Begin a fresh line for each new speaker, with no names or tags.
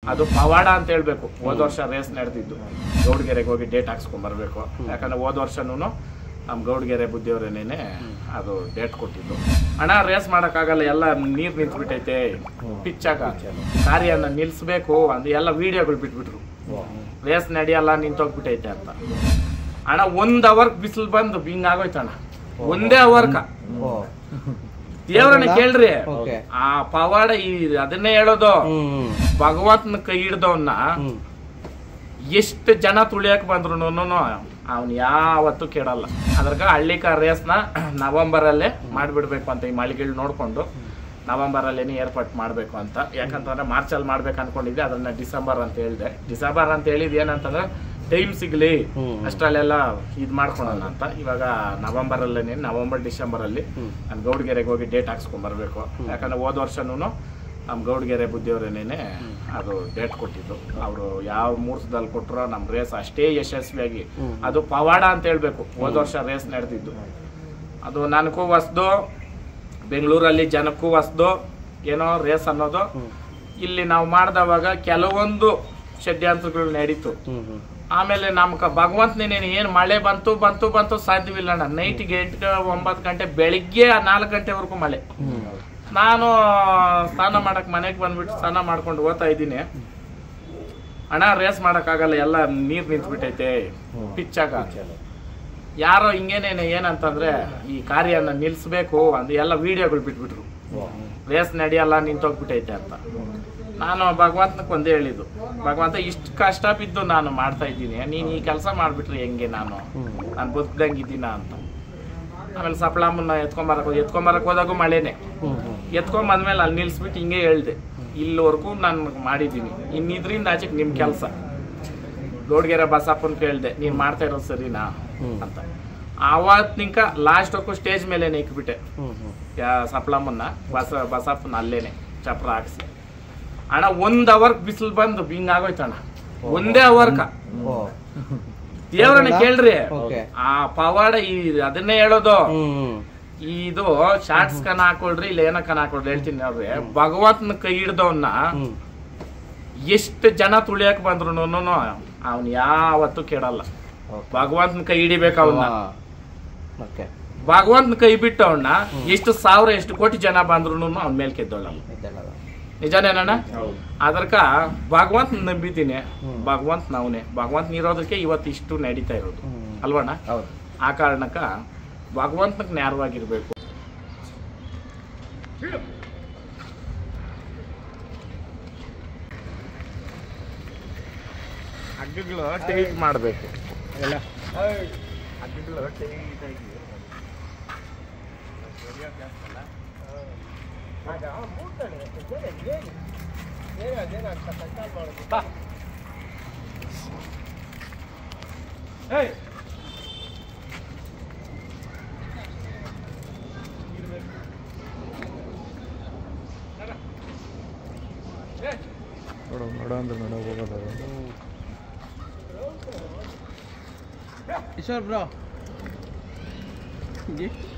ಅದು ಪವಾಡ ಅಂತ ಹೇಳ್ಬೇಕು ಹೋದ ವರ್ಷ ರೇಸ್ ನಡೆದಿದ್ದು ಗೌಡ್ಗೆರೆಗೆ ಹೋಗಿ ಡೇಟ್ ಹಾಕ್ಸ್ಕೊಂಡ್ ಬರ್ಬೇಕು ಯಾಕಂದ್ರೆ ಹೋದ ವರ್ಷನೂ ನಮ್ಮ ಗೌಡ್ಗೆರೆ ಬುದ್ಧಿಯವರೇನೇನೆ ಅದು ಡೇಟ್ ಕೊಟ್ಟಿದ್ದು ಹಣ ರೇಸ್ ಮಾಡೋಕ್ಕಾಗಲ್ಲ ಎಲ್ಲ ನೀರು ನಿಂತ್ಬಿಟ್ಟೈತೆ ಪಿಚ್ಚಾಗ ಕಾರ್ಯನ ನಿಲ್ಲಿಸ್ಬೇಕು ಅದು ಎಲ್ಲ ವಿಡಿಯೋಗಳು ಬಿಟ್ಬಿಟ್ರು ರೇಸ್ ನಡೆಯಲ್ಲ ನಿಂತೋಗ್ಬಿಟ್ಟೈತೆ ಅಂತ ಅಣ್ಣ ಒಂದ್ ಅವರ್ ಬಿಸಿಲು ಬಂದು ಹಿಂಗ್ ಆಗೋಯ್ತಣ್ಣ ಒಂದೇ ಅವರ್ಕ
ಓ
ದೇವ್ರನ್ನ ಕೇಳ್ರಿ
ಓಕೆ
ಆ ಪವಾಡ ಈ ಅದನ್ನೇ ಹೇಳೋದು
ಹ್ಮ್
ಭಗವಂತನ ಕೈ ಹಿಡ್ದವನ್ನ
ಹ್ಮ್
ಎಷ್ಟು ಜನ ತುಳಿಯಕ್ ಬಂದ್ರು ಅವ್ನು ಯಾವತ್ತೂ ಕೇಳಲ್ಲ ಅದ್ರಾಗ ಹಳ್ಳಿಕ ರೇಸ್ನ ನವೆಂಬರಲ್ಲೇ ಮಾಡ್ಬಿಡ್ಬೇಕು ಅಂತ ಈ ಮಳಿಗಳು ನೋಡ್ಕೊಂಡು ನವೆಂಬರಲ್ಲೇನೆ ಏರ್ಪಾಟ್ ಮಾಡಬೇಕು ಅಂತ ಯಾಕಂತಂದ್ರೆ ಮಾರ್ಚಲ್ಲಿ ಮಾಡ್ಬೇಕು ಅನ್ಕೊಂಡಿದ್ದೆ ಅದನ್ನ ಡಿಸೆಂಬರ್ ಅಂತ ಹೇಳಿದೆ ಡಿಸೆಂಬರ್ ಅಂತ ಹೇಳಿದ್ ಏನಂತಂದ್ರೆ ಟೈಮ್ ಸಿಗ್ಲಿ
ಹ್ಮ್.
ಅಷ್ಟರಲ್ಲೆಲ್ಲ ಇದ್ ಮಾಡ್ಕೊಳೋಣ ಅಂತ ಇವಾಗ ನವೆಂಬರ್ ಅಲ್ಲೇನೆ ನವೆಂಬರ್ ಡಿಸೆಂಬರ್ ಅಲ್ಲಿ
ಹ್ಮ್.
ನಾನು ಗೌಡ್ಗೆರೆಗೆ ಹೋಗಿ ಡೇಟ್ ಹಾಕ್ಸ್ಕೊಂಡ್ ಬರ್ಬೇಕು ಯಾಕಂದ್ರೆ ಹೋದ ವರ್ಷನೂ ನಮ್ಮ ಗೌಡ್ಗೆರೆ ಬುದ್ಧಿಯವರೇನೇನೆ ಅದು ಡೇಟ್ ಕೊಟ್ಟಿದ್ದು ಅವರು ಯಾವ ಮೂರ್ಸದಲ್ಲಿ ಕೊಟ್ಟರೋ ನಮ್ಮ ರೇಸ್ ಅಷ್ಟೇ ಯಶಸ್ವಿಯಾಗಿ
ಹ್ಮ್.
ಅದು ಪವಾಡ ಅಂತ ಹೇಳ್ಬೇಕು ಹೋದ ವರ್ಷ ರೇಸ್ ನಡೆದಿದ್ದು ಅದು ನನಗೂ ಹೊಸ್ದು ಬೆಂಗಳೂರಲ್ಲಿ ಜನಕ್ಕೂ ಹೊಸ್ದು ಏನೋ ರೇಸ್ ಅನ್ನೋದು
ಹ್ಮ್.
ಇಲ್ಲಿ ನಾವು ಮಾಡಿದವಾಗ ಕೆಲವೊಂದು ಷಡ್ಯಂತ್ರಗಳು ನಡೀತು
ಹ್ಮ್ ಹ್ಮ್
ಆಮೇಲೆ ನಮ್ಕ ಭಗವಂತನೇನೇನು ಏನು ಮಳೆ ಬಂತು ಬಂತು ಬಂತು ಸಾಧ್ಯವಿಲ್ಲ ಅಣ್ಣ ನೈಟ್ಗೆ ಎಂಟು ಒಂಬತ್ತು ಗಂಟೆ ಬೆಳಿಗ್ಗೆ ನಾಲ್ಕು ಗಂಟೆವರೆಗೂ ಮಳೆ
ಹ್ಮ್
ನಾನು ಸ್ನಾನ ಮಾಡಕ್ ಮನೆಗೆ ಬಂದ್ಬಿಟ್ಟು ಸ್ನಾನ ಮಾಡ್ಕೊಂಡು ಓದ್ತಾ ಇದ್ದೀನಿ ಅಣ್ಣ ರೇಸ್ ಮಾಡೋಕ್ಕಾಗಲ್ಲ ಎಲ್ಲ ನೀರು ನಿಂತ್ಬಿಟ್ಟೈತೆ ಪಿಚ್ಚಾಗ ಯಾರೋ ಹಿಂಗೇನೇನೆ ಏನಂತಂದ್ರೆ ಈ ಕಾರ್ಯನ ನಿಲ್ಲಿಸ್ಬೇಕು ಅದು ಎಲ್ಲ ವಿಡಿಯೋಗಳು ಬಿಟ್ಬಿಟ್ರು ರೇಸ್ ನಡೆಯಲ್ಲ ನಿಂತೋಗ್ಬಿಟ್ಟೈತೆ ಅಂತ ನಾನು ಭಗವಂತನಕ್ಕೆ ಒಂದೇ ಹೇಳಿದ್ದು ಭಗವಂತ ಇಷ್ಟು ಕಷ್ಟ ಬಿದ್ದು ನಾನು ಮಾಡ್ತಾ ಇದ್ದೀನಿ ನೀನು ಈ ಕೆಲಸ ಮಾಡಿಬಿಟ್ರೆ ಹೆಂಗೆ ನಾನು ನಾನು ಬದುಕ್ದಂಗಿದ್ದೀನ ಅಂತ ಆಮೇಲೆ ಸಪ್ಳಮ್ಮನ್ನ ಎತ್ಕೊಂಬರಕ್ ಹೋಗಿ ಎತ್ಕೊಂಬರಕ್ ಹೋದಾಗೂ ಮಳೆನೆ
ಹ್ಮ್ ಹ್ಮ್
ಎತ್ಕೊಂಬಂದ್ಮೇಲೆ ಅಲ್ಲಿ ನಿಲ್ಸ್ಬಿಟ್ಟು ಹಿಂಗೆ ಹೇಳ್ದೆ ಇಲ್ಲಿವರೆಗೂ ನಾನು ಮಾಡಿದ್ದೀನಿ ಇನ್ನು ಇದರಿಂದ ಆಚೆಗೆ ನಿಮ್ಮ ಕೆಲಸ ದೊಡ್ಗೆರೆ ಬಸಪ್ಪನ್ ಕೇಳ್ದೆ ನೀನು ಮಾಡ್ತಾ ಇರೋದು ಸರಿನಾ
ಹ್ಮ್.
ಅಂತ ಆವತ್ತಿನಿಂಕ ಲಾಸ್ಟ್ ಹೊಕ್ಕು ಸ್ಟೇಜ್ ಮೇಲೆ ಇಕ್ಬಿಟ್ಟೆ
ಹ್ಮ್ ಹ್ಮ್
ಯಾ ಸಪ್ಲಮ್ಮನ್ನ ಬಸ ಬಸಪ್ಪನ ಅಲ್ಲೇನೆ ಚಪ್ರ ಹಾಕ್ಸಿ ಅಣ್ಣ ಒಂದ್ ಅವರ್ ಬಿಸಿಲು ಬಂದು ಹಿಂಗ್ ಆಗೋಯ್ತಣ್ಣ ಒಂದೇ ಅವರ್ಕ
ಓ
ದೇವ್ರನ್ನ ಕೇಳ್ರಿ
ಓಕೆ
ಆ ಪವಾಡ ಈ ಅದನ್ನೇ ಹೇಳೋದು
ಹ್ಮ್
ಇದು ಶಾರ್ಟ್ಸ್ ಕನ್ ಹಾಕೊಳ್ರಿ ಇಲ್ಲ ಏನೋ ಕನ್ ಹಾಕೊಳ್ರಿ ಹೇಳ್ತೀನಿ ನೋಡ್ರಿ ಭಗವಂತನ ಕೈ ಹಿಡ್ದವನ್ನ
ಹ್ಮ್
ಎಷ್ಟು ಜನ ತುಳಿಯಕ್ ಬಂದ್ರು ಅವ್ನು ಯಾವತ್ತೂ ಕೇಳಲ್ಲ
ಓಕೆ
ಭಗವಂತನ ಕೈ ಹಿಡಿಬೇಕು ಅವನ್ನ
ಓಕೆ
ಭಗವಂತನ ಕೈ ಬಿಟ್ಟು ಅವನ್ನ ಎಷ್ಟು ಸಾವಿರ ಎಷ್ಟು ಕೋಟಿ ಜನ ಬಂದ್ರು ಅವ್ನ ಮೇಲೆ ಕೆದ್ದೋಳಲ್ಲ
ಇದ್ದಲ್ಲ
ನಿಜನೇನಣ್ಣ
ಹೌದು
ಅದಕ್ಕ ಭಗವಂತ ನಂಬಿದ್ದೀನಿ
ಹ್ಮ್.
ಭಗವಂತ ನಾವನೇ ಭಗವಂತ ಇರೋದಕ್ಕೆ ಇವತ್ತು ಇಷ್ಟು ನಡೀತಾ ಇರೋದು
ಹ್ಮ್.
ಅಲ್ವಣ್ಣ
ಹೌದು
ಆ ಕಾರಣಕ್ಕ ಭಗವಂತನಿಗೆ ನೇರವಾಗಿರ್ಬೇಕು ಹಗ್ಗಗಳು ಟೈಟ್ ಮಾಡಬೇಕು ಹಗ್ಗಗಳು ಟೈಟ್ ಆಗಿ ಬಾ. ಏಯ್
ನೋಡು ನೋಡು ಅಂದ್ರೆ ನೋಡೋ ಹೋಗೋದು
ಈಶ್ವರ್ ಬ್ರೋ